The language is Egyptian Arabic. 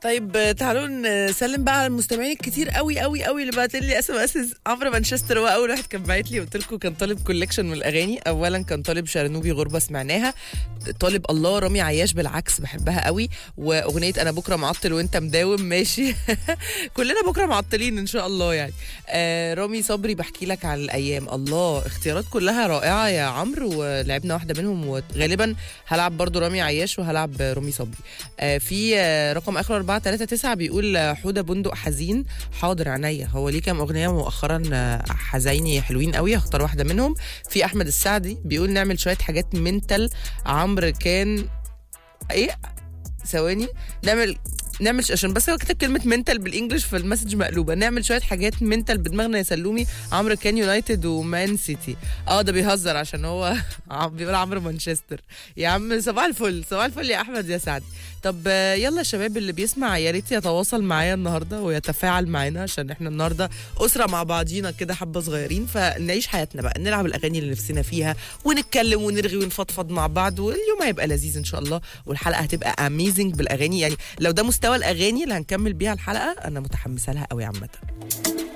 طيب تعالوا نسلم بقى على المستمعين الكتير قوي قوي قوي اللي بعت لي اس ام اس عمرو مانشستر هو اول واحد كان باعت لي قلت لكم كان طالب كوليكشن من الاغاني اولا كان طالب شرنوبي غربه سمعناها طالب الله رامي عياش بالعكس بحبها قوي واغنيه انا بكره معطل وانت مداوم ماشي كلنا بكره معطلين ان شاء الله يعني آه رامي صبري بحكي لك على الايام الله اختيارات كلها رائعه يا عمرو ولعبنا واحده منهم وغالبا هلعب برضو رامي عياش وهلعب رامي صبري آه في آه رقم اخر 439 بيقول آه، حوده بندق حزين حاضر عينيا هو ليه كام اغنيه مؤخرا آه، حزيني حلوين قوي هختار واحده منهم في احمد السعدي بيقول نعمل شويه حاجات منتل عمرو كان ايه ثواني نعمل نعمل ش- عشان بس هو كتب كلمه منتل بالانجلش فالمسج مقلوبه نعمل شويه حاجات منتل بدماغنا يا سلومي عمرو كان يونايتد ومان سيتي اه ده بيهزر عشان هو عم- بيقول عمرو مانشستر يا عم صباح الفل صباح الفل يا احمد يا سعد طب آه، يلا يا شباب اللي بيسمع يا ريت يتواصل معايا النهارده ويتفاعل معانا عشان احنا النهارده اسره مع بعضينا كده حبه صغيرين فنعيش حياتنا بقى نلعب الاغاني اللي نفسنا فيها ونتكلم ونرغي ونفضفض مع بعض واليوم هيبقى لذيذ ان شاء الله والحلقه هتبقى اميزنج بالاغاني يعني لو ده مستوى الاغاني اللي هنكمل بيها الحلقه انا متحمسه لها قوي عامه